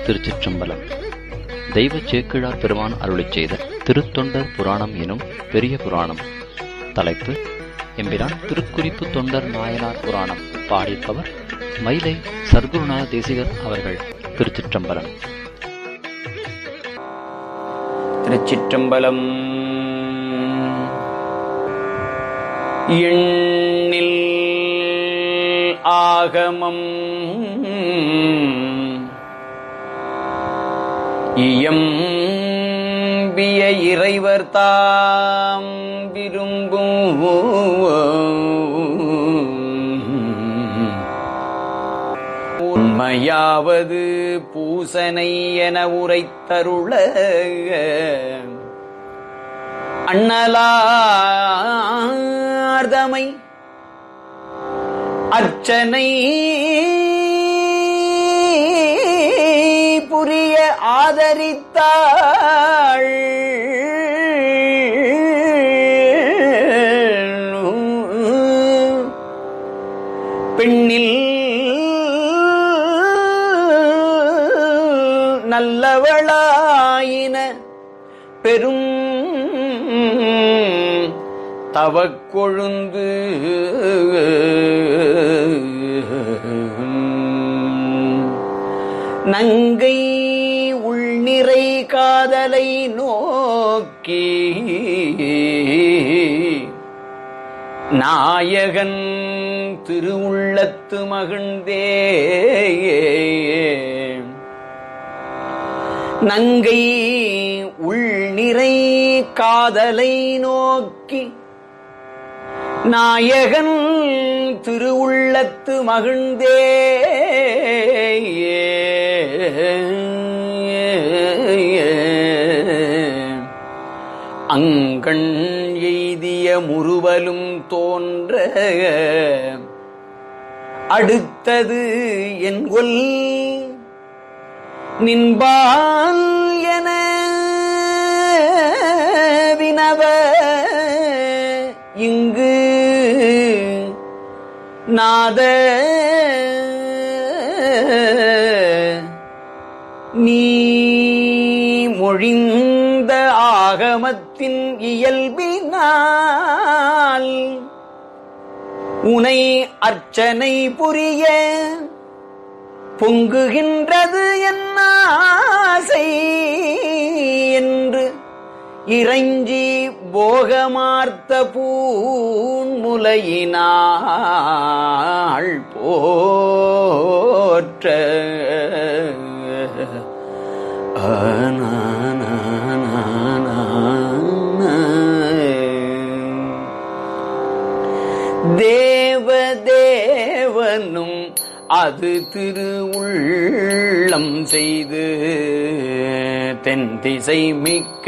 திருச்சிற்றம்பலம் தெய்வ சேக்கிழார் பெருமான் அருளிச் செய்த திருத்தொண்டர் புராணம் எனும் பெரிய புராணம் தலைப்பு எம்பிரான் திருக்குறிப்பு தொண்டர் நாயனார் புராணம் பாடிப்பவர் மயிலை சர்க்குருநாத தேசிகர் அவர்கள் திருச்சிற்றம்பலம் திருச்சிற்றம்பலம் எண்ணில் ஆகமம் இயம்பிய இறைவர் தாம் விரும்பும் உண்மையாவது பூசனை என உரைத்தருள அண்ணலார்தமை அர்ச்சனை புரிய ஆதரித்தாள் பெண்ணில் நல்லவளாயின பெரும் தவக்கொழுந்து நங்கை உள்நிறை காதலை நோக்கி நாயகன் திருவுள்ளத்து மகிழ்ந்தே நங்கை உள்நிறை காதலை நோக்கி நாயகன் திருவுள்ளத்து மகிழ்ந்தே அங்கண் எய்திய முறுவலும் தோன்ற அடுத்தது என்கொல் நின்பால் என வினவ இங்கு நாத நீ மொழிந்த ஆகமத்தின் இயல்பினால் உனை அர்ச்சனை புரிய பொங்குகின்றது என்ன ஆசை என்று இறைஞ்சி போகமார்த்த பூன்முலையினாள் போற்ற தேவதேவனும் அது திருவுள்ளம் செய்து தென் திசை மிக்க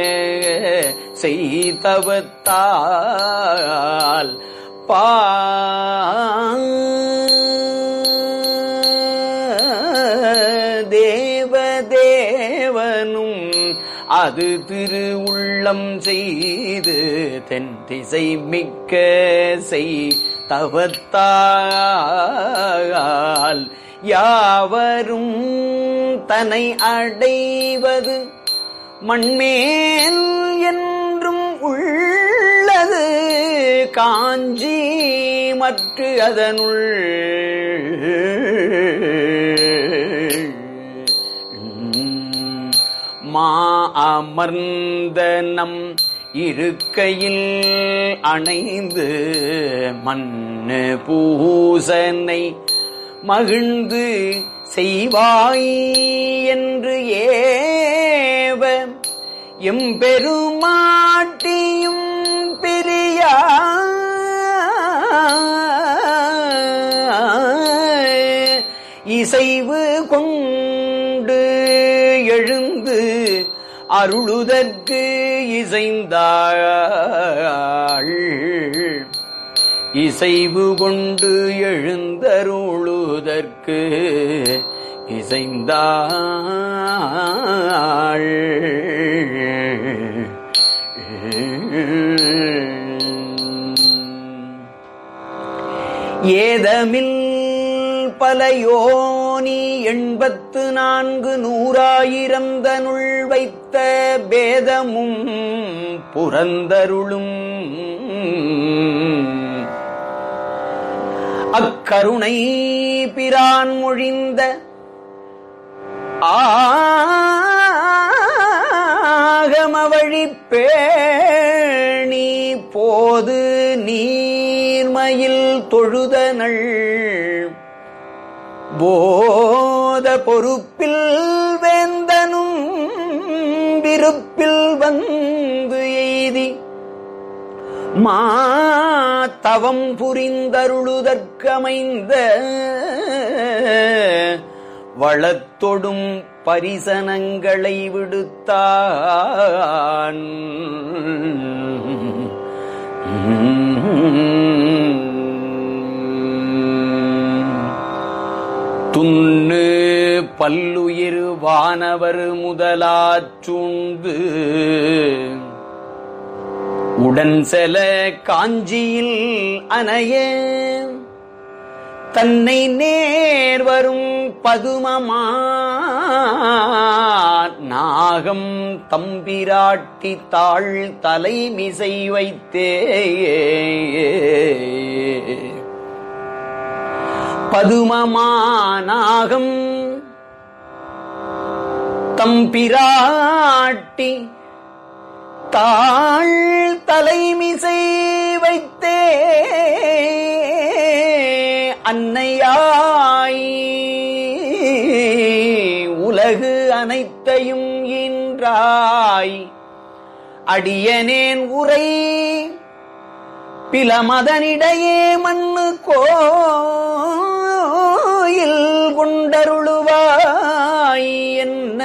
செய்தவத்தால் பா தேவதேவனும் அது திருவுள்ளம் செய்து தென் திசை மிக்க செய் தவத்தால் யாவரும் தன்னை அடைவது மண்மேல் என்றும் உள்ளது காஞ்சி மற்ற அதனுள் மா அமர்ந்த நம் இருக்கையில் அணைந்து மண்ணு பூசனை மகிழ்ந்து செய்வாய் என்று ஏவ எம்பெருமாட்டியும் பெரியா இசைவு கொண்டு எழுந்து அருளுதற்கு இசைந்தாள் இசைவு கொண்டு எழுந்தருளுதற்கு இசைந்தாள் ஏதமில் பல நீ எண்பத்து நான்கு நூறாயிரம் தனுள் வைத்த பேதமும் புறந்தருளும் அக்கருணை பிரான் மொழிந்த ஆகம வழி பேணி போது நீர்மையில் தொழுதனள் போத பொறுப்பில் வேந்தனும் விருப்பில் வந்து எய்தி மா தவம் புரிந்தருளுதற்கமைந்த வளத்தொடும் பரிசனங்களை விடுத்தான் துண்ணு பல்லுயிர் வானவர் முதலாற்றுண்டு உடன் செல காஞ்சியில் அணைய தன்னை நேர் வரும் பதுமமா நாகம் தம்பிராட்டி தாழ் தலைமிசை வைத்தே பதுமமானாகம் தம்பிராட்டி தாழ் தலைமிசை வைத்தே அன்னையாய் உலகு அனைத்தையும் ஈன்றாய் அடியனேன் உரை பிலமதனிடையே மண்ணு கோயில் கொண்டருளுவாய் என்ன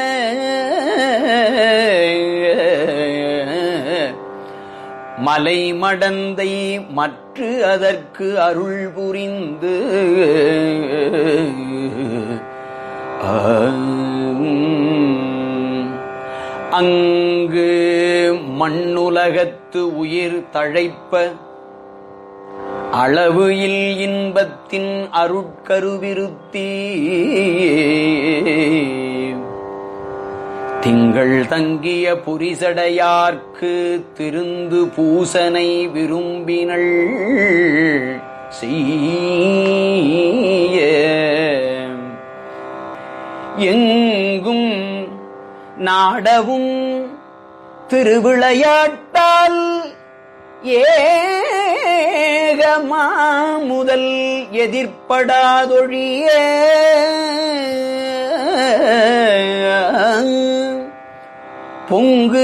மலை மடந்தை மற்ற அதற்கு அருள் புரிந்து அங்கு மண்ணுலகத்து உயிர் தழைப்ப அளவு இல் இன்பத்தின் அருட்கருவிருத்தி திங்கள் தங்கிய புரிசடையார்க்கு திருந்து பூசனை விரும்பினள் செய்ய எங்கும் நாடவும் திருவிளையாட்டால் ஏகமா முதல் எதிர்ப்படாதொழிய பொங்கு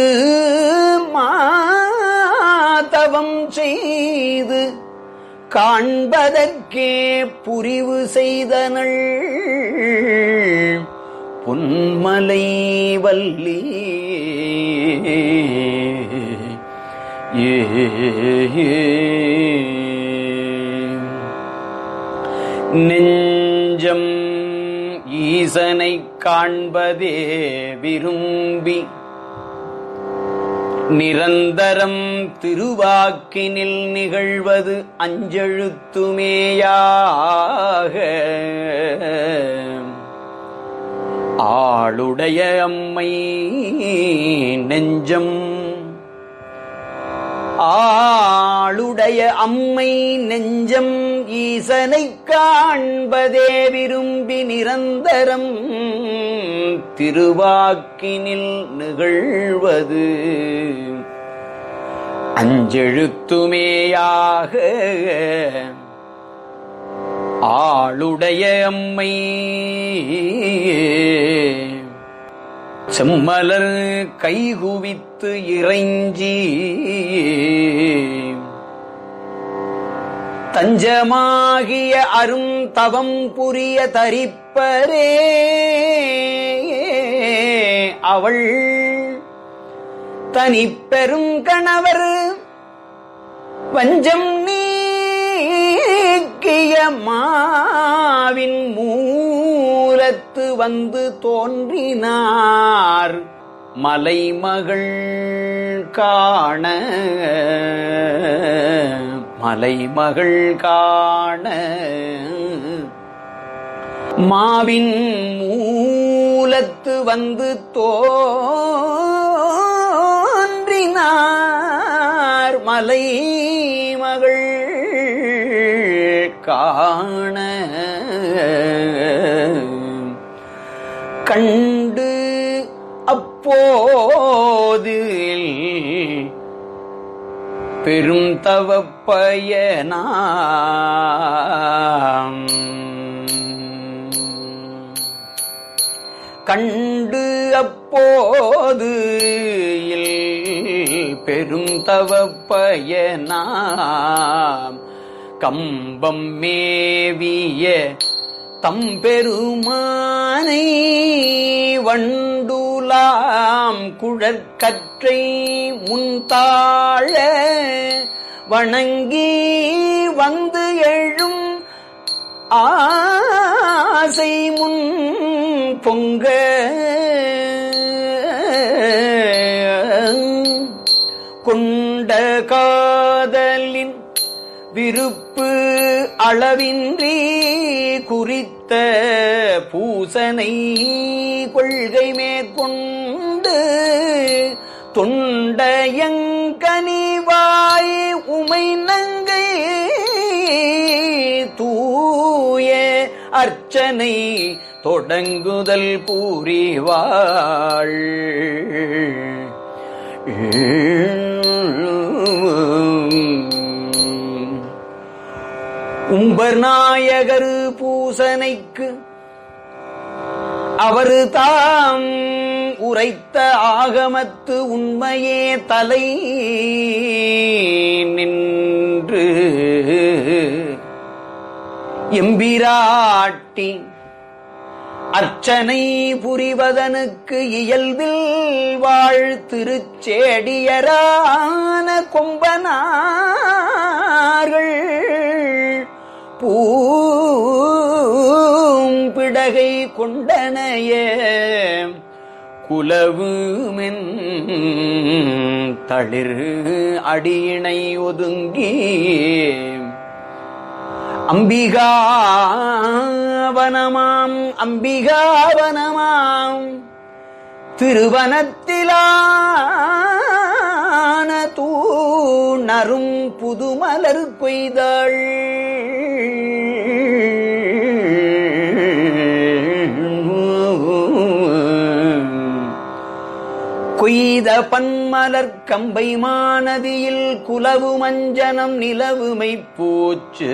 மாதவம் செய்து காண்பதற்கே புரிவு செய்தனள் பொன்மலை வல்லி ஏ நெஞ்சம் ஈசனை காண்பதே விரும்பி நிரந்தரம் திருவாக்கினில் நிகழ்வது அஞ்செழுத்துமேயாக ஆளுடைய அம்மை நெஞ்சம் ஆளுடைய அம்மை நெஞ்சம் ஈசனை காண்பதே விரும்பி நிரந்தரம் திருவாக்கினில் நிகழ்வது அஞ்செழுத்துமேயாக ஆளுடைய அம்மை செம்மலர் கைகுவித்து இறைஞ்சி தஞ்சமாகிய அரும் தவம் புரிய தரிப்பரே அவள் தனிப்பெரும் கணவர் வஞ்சம் நீக்கிய மாவின் மூலத்து வந்து தோன்றினார் மலைமகள் காண மலைமகள் காண மாவின் மூலத்து வந்து தோன்றினார் மலை மகள் காண கண்டு அப்போது பெரும் தவப்பயனாம் கண்டு அப்போது பெரும் தவப்பயனாம் கம்பம் மேவிய தம்பெருமானை வண்டுலாம் குழற்கற்றை முன்தாழ வணங்கி வந்து எழும் ஆசை முன் பொங்க கொண்ட காதலின் விருப்பு அளவின்றி குறித்த பூசனை கொள்கை மேற்கொண்டு தொண்டயங்கனிவாய் உமை நங்கை தூய அர்ச்சனை தொடங்குதல் பூரிவாள் உம்பர் நாயகர் பூசனைக்கு அவரு தாம் உரைத்த ஆகமத்து உண்மையே தலை நின்று எம்பிராட்டி அர்ச்சனை புரிவதனுக்கு இயல்பில் வாழ் திருச்சேடியரான கொம்பனார்கள் பூம்பிடகை கொண்டனைய குலவுமென் தளிர் அடியினை ஒதுங்கி அம்பிகாவனமாம் அம்பிகாவனமாம் திருவனத்திலான தூணரும் புதுமலர் கொய்தாள் கொய்த பன்மலர் கம்பை மானதியில் குலவு மஞ்சனம் நிலவுமை பூச்சு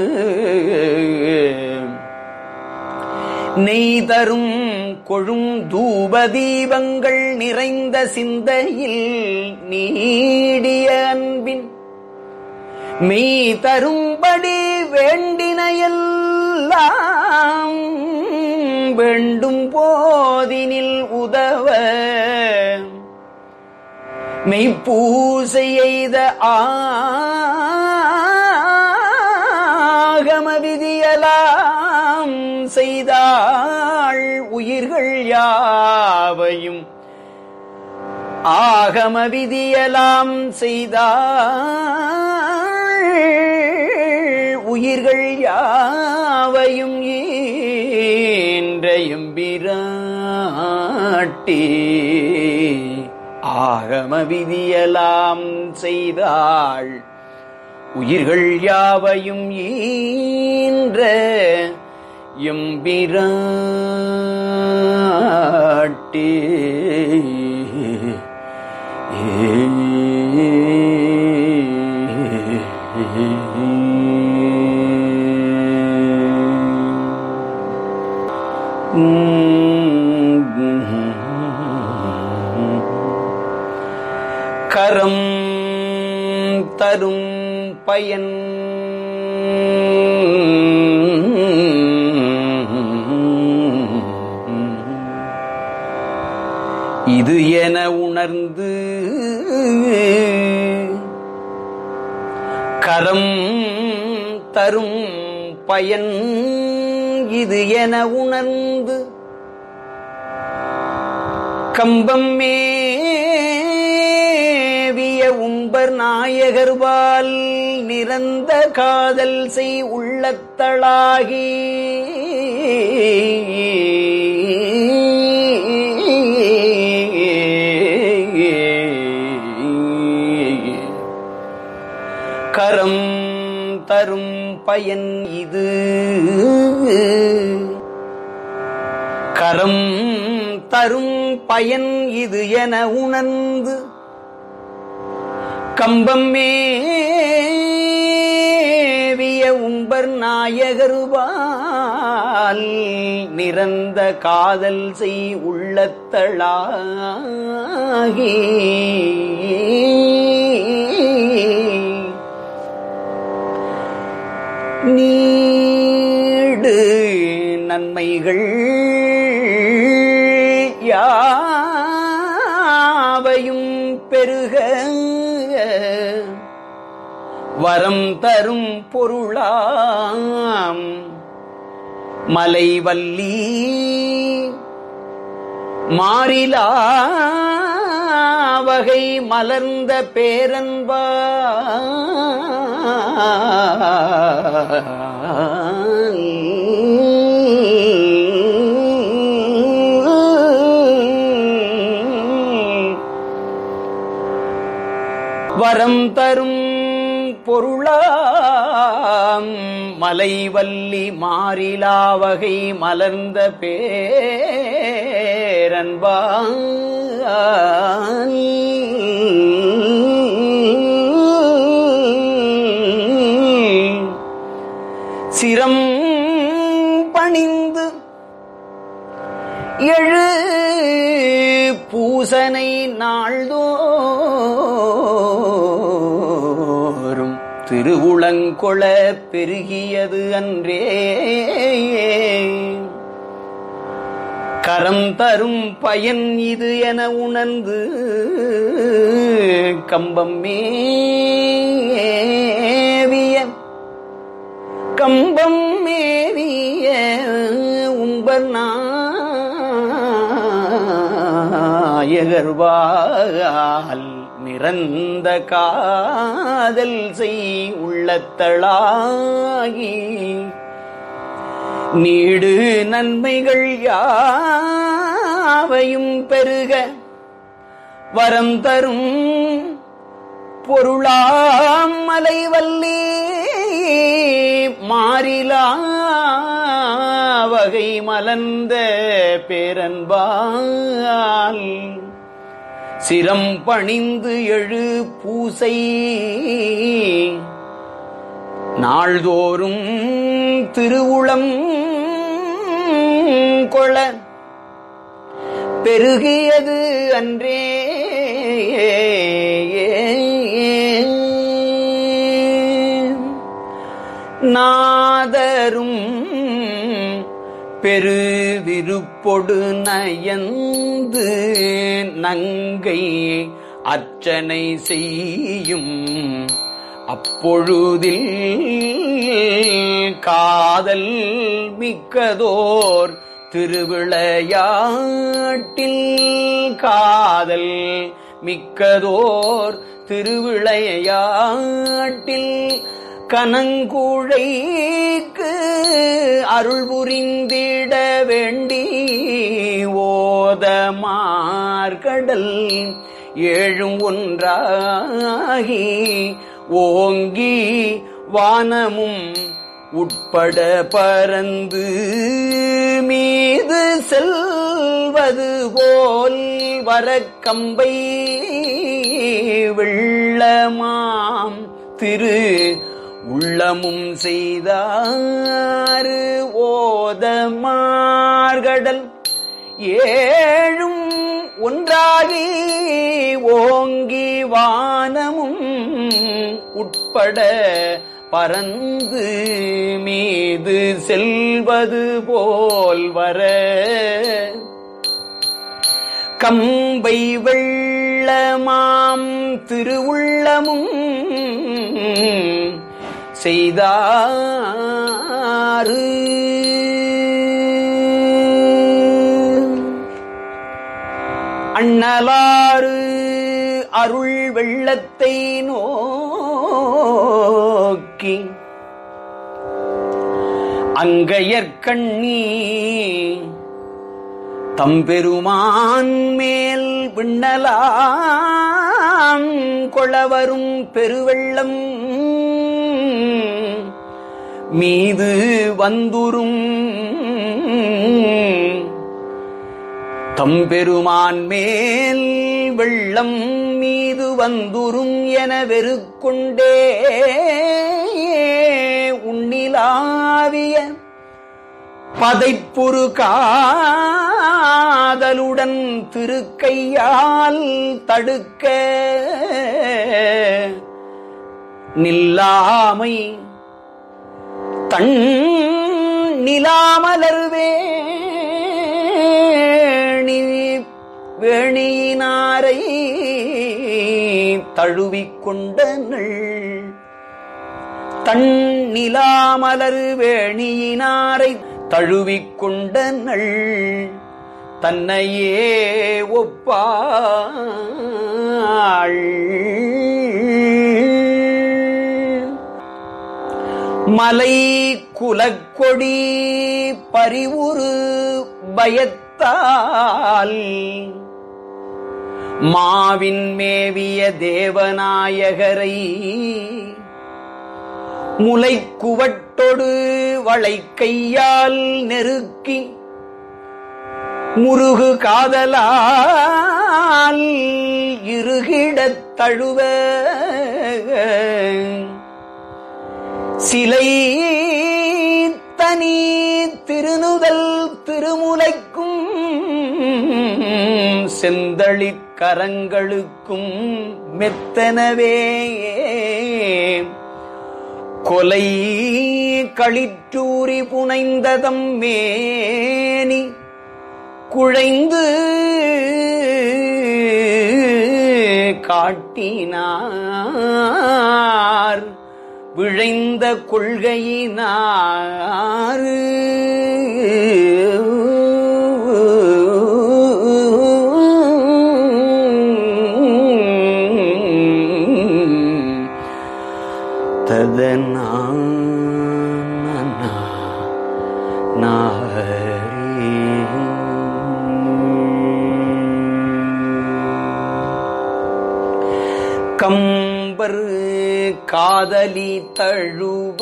நெய் தரும் கொழும் தூபதீபங்கள் நிறைந்த சிந்தையில் நீடிய அன்பின் மெய் தரும்படி வேண்டினையெல்லாம் வேண்டும் போதினில் உதவ மெய்ப்பூசை எய்த ஆகம விதியலாம் செய்தாள் உயிர்கள் யாவையும் ஆகம விதியலாம் செய்தாள் உயிர்கள் யாவையும் ஈன்றையும் பிராட்டி ஆகம விதியலாம் செய்தாள் உயிர்கள் யாவையும் ஈன்ற எம்பிராட்டி கரம் தரும் பயன் இது என உணர்ந்து கரம் தரும் பயன் இது என உணர்ந்து கம்பம் மேவிய உம்பர் நாயகர்வால் நிறந்த காதல் செய் உள்ளத்தளாகி கரம் தரும் பயன் இது கரம் தரும் பயன் இது என உணர்ந்து கம்பம் மேவிய உம்பர் நாயகருபால் நிறந்த காதல் செய் உள்ளத்தளாகி நீடு நன்மைகள் யாவையும் பெருக வரம் தரும் பொருளாம் மலைவல்லி மாறிலா வகை மலர்ந்த பேரன்பா வரம் தரும் பொருளாம் மலைவல்லி மாறிலா வகை மலர்ந்த பேரன்பான் சிரம் பணிந்து எழு பூசனை நாள்தோறும் திருவுளங்கொள பெருகியது அன்றே கரம் தரும் பயன் இது என உணர்ந்து கம்பம் மேவிய கம்பம் மேவிய உம்பர் நாயகர்வால் நிறந்த காதல் செய் உள்ளத்தளாகி நீடு நன்மைகள் யாவையும் பெருக வரம் தரும் பொருளாம் மலைவல்லி மாறிலா வகை மலர்ந்த பேரன்பால் சிரம் பணிந்து எழு பூசை நாள்தோறும் திருவுளம் கொள பெருகியது அன்றே நாதரும் பெருவிருப்பொடு நயந்து நங்கை அர்ச்சனை செய்யும் அப்பொழுதில் காதல் மிக்கதோர் திருவிளையாட்டில் காதல் மிக்கதோர் திருவிளையாட்டில் கனங்குழைக்கு அருள் புரிந்திட வேண்டி ஓதமார்கடல் ஏழும் ஒன்றாகி ஓங்கி வானமும் உட்பட பறந்து மீது செல்வது போல் வரக்கம்பை வெள்ளமாம் திரு உள்ளமும் செய்தாறு ஓதமார்கடல் ஏழும் ஒன்றாகி ஓங்கி வானமும் உட்பட பறந்து மீது செல்வது போல் வர கம்பை வெள்ளமாம் திருவுள்ளமும் செய்தாறு அண்ணலாறு அருள் வெள்ளத்தை நோக்கி அங்கையற்கண்ணி தம்பெருமான் மேல் விண்ணலாம் கொளவரும் பெருவெள்ளம் மீது வந்துரும் தம்பெருமான் மேல் வெள்ளம் மீது வந்துரும் என வெறுக்கொண்டே உண்ணிலாவிய பதைப்புரு காதலுடன் திருக்கையால் தடுக்க நில்லாமை தன் நிலாமலர்வே வேணியினாரை தழுவிக்கொண்டனள் தன் நிலாமலர் வேணியினாரை தழுவிக்கொண்டனள் தன்னையே ஒப்பாள் மலை குலக்கொடி பரிவுரு பயத்தால் மாவின் மேவிய தேவநாயகரை முலைக்குவட்டொடு வளைக்கையால் நெருக்கி முருகு காதலால் இருகிடத் தழுவ சிலை தனி திருநுதல் திருமுலைக்கும் செந்தளிக் கரங்களுக்கும் மெத்தனவே கொலை களிற்றூரி புனைந்ததம் மேனி குழைந்து காட்டினார் விழைந்த கொள்கையினார் ததனா கம்பர் காதலி தழுவ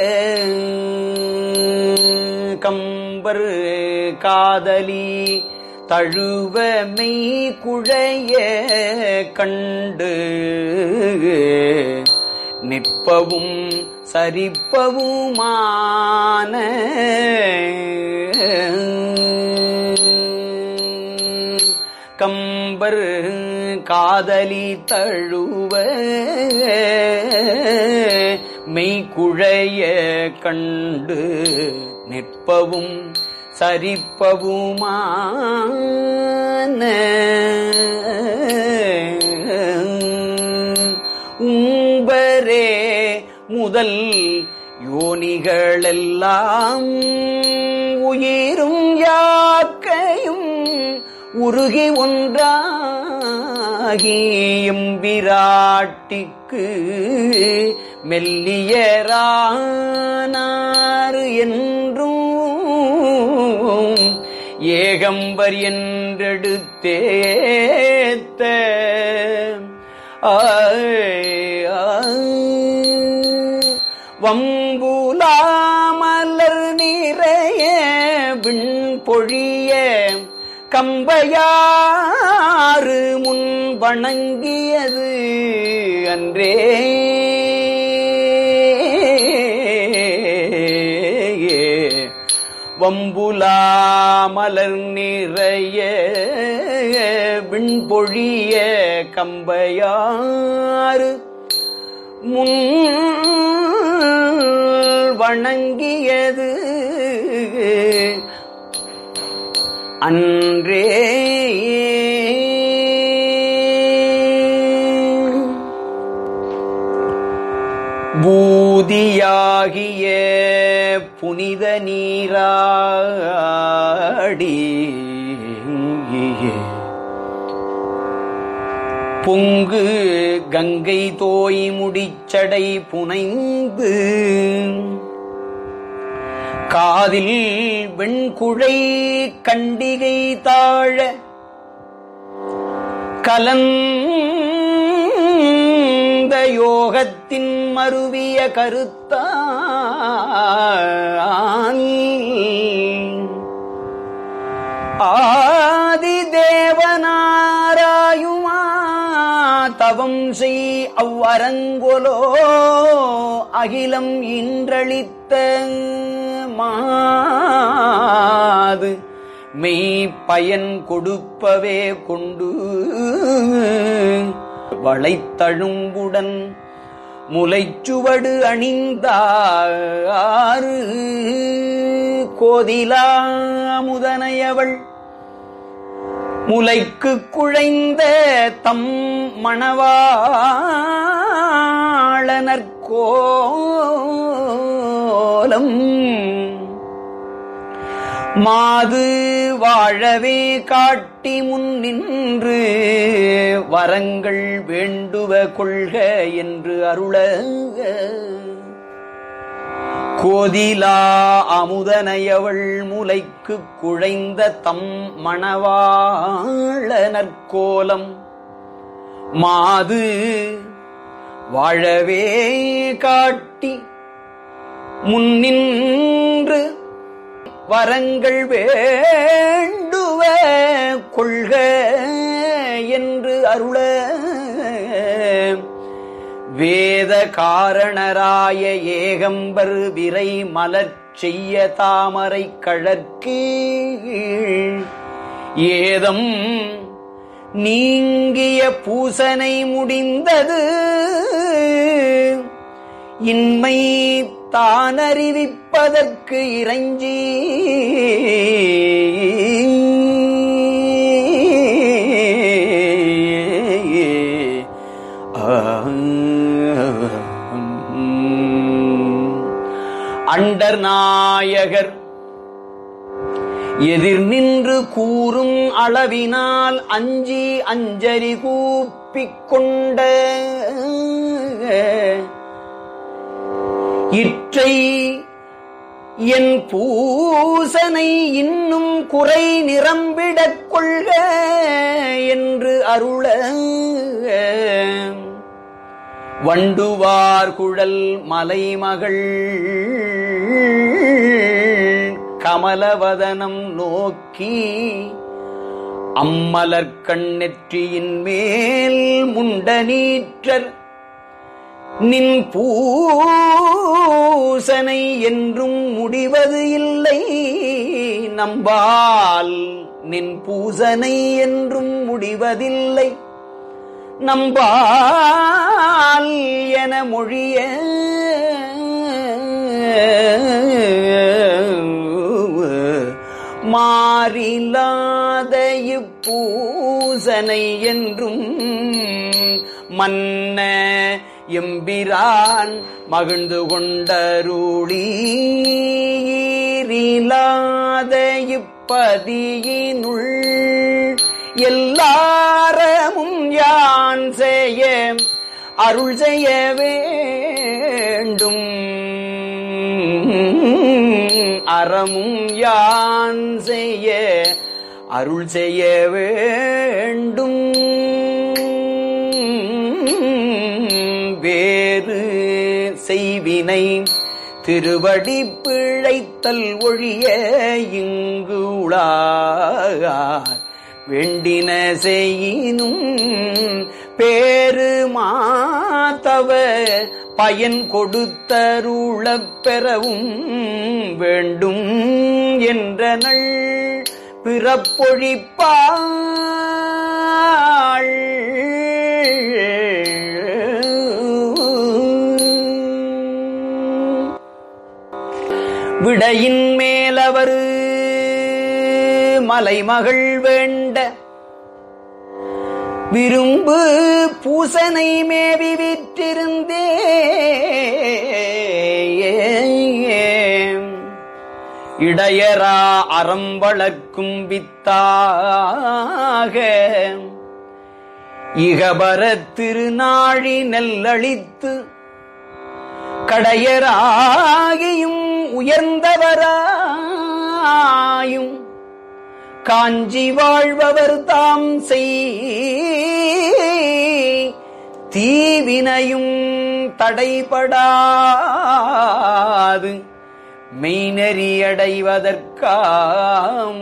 கம்பர் காதலி தழுவ மெய் குழைய கண்டு நிற்பவும் சரிப்பவுமான கம்பர் காதலி தழுவ மெய்குழைய கண்டு நிற்பவும் சரிப்பவுமான உம்பரே முதல் யோனிகளெல்லாம் உயிரும் யாக்கையும் உருகி ஒன்றாகியும் விராட்டிக்கு மெல்லியரானார் என்றும் ஏகம்பர் என்றெடுத்தேத்த ஆய், ஆய். வம்புலாமலர் நிறைய விண் பொழிய கம்பையாறு முன் வணங்கியது அன்றே வம்புலாமலர் நிறைய விண்பொழிய கம்பையாறு முன் வணங்கியது அன்றே பூதியாகிய புனித நீராடி பொங்கு கங்கை தோய் முடிச்சடை புனைந்து காதில் வெண்குழை கண்டிகை தாழ கலந்த யோகத்தின் மருவிய கருத்தான் ஆதிதேவனாராயுமா தவம் செய் அவ்வரங்கொலோ அகிலம் இன்றளித்த மாது மெய் பயன் கொடுப்பவே கொண்டு வளைத்தழும்புடன் முலைச்சுவடு அணிந்தாறு கோதிலா முதனையவள் முலைக்கு குழைந்த தம் மணவாளனற்கோலம் மாது வாழவே காட்டி முன் நின்று வரங்கள் வேண்டுவ கொள்க என்று அருள கோதிலா அமுதனையவள் முலைக்கு குழைந்த தம் மணவாளனற்கோலம் மாது வாழவே காட்டி முன்னின்று வரங்கள் வேண்டுவ கொள்க என்று அருள வேத காரணராய ஏகம்பர் விரை மலர்ச் செய்ய தாமரை கழற்கீழ் ஏதம் நீங்கிய பூசனை முடிந்தது இன்மை தானறிவிப்பதற்கு இறைஞ்சி அண்டர் நாயகர் எதிர் நின்று கூறும் அளவினால் அஞ்சி அஞ்சலி கூப்பிக் கொண்ட இற்றை என் பூசனை இன்னும் குறை நிரம்பிடக் கொள்க என்று அருள வண்டுவார் குழல் மலைமகள் கமலவதனம் நோக்கி அம்மலர் கண்ணெற்றியின் மேல் முண்ட நீற்றர் நின் பூசனை என்றும் முடிவது இல்லை நம்பால் நின் பூசனை என்றும் முடிவதில்லை நம்பால் என மொழிய மாறிலாத இப்பூசனை என்றும் மன்ன எம்பிரான் மகிழ்ந்து கொண்டருளீரிலாத இப்பதியினுள் எல்லாரமும் யான் செய்ய அருள் செய்ய வேண்டும் அறமும் யான் செய்ய அருள் செய்ய வேண்டும் வேறு செய்வினை திருவடி பிழைத்தல் ஒழிய இங்கு உளார் வேண்டின செய்யினும் பேரு மாதவ பயன் கொடுத்தருளப் பெறவும் வேண்டும் என்ற நள் பிறப்பொழிப்பாள் விடையின் மேலவர் மலைமகள் வேண்ட விரும்பு பூசனை மேவி விற்றிருந்தே இடையரா அறம் வளர்க்கும் வித்தாக இகபர திருநாழி நெல்லளித்து கடையராகியும் உயர்ந்தவராயும் காஞ்சி வாழ்பவர் தாம் செய் தீவினையும் தடைபடாது மெய்நெறியடைவதற்காம்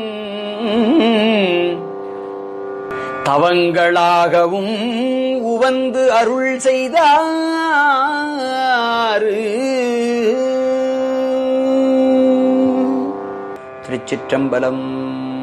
தவங்களாகவும் உவந்து அருள் செய்தாரு திருச்சிற்றம்பலம்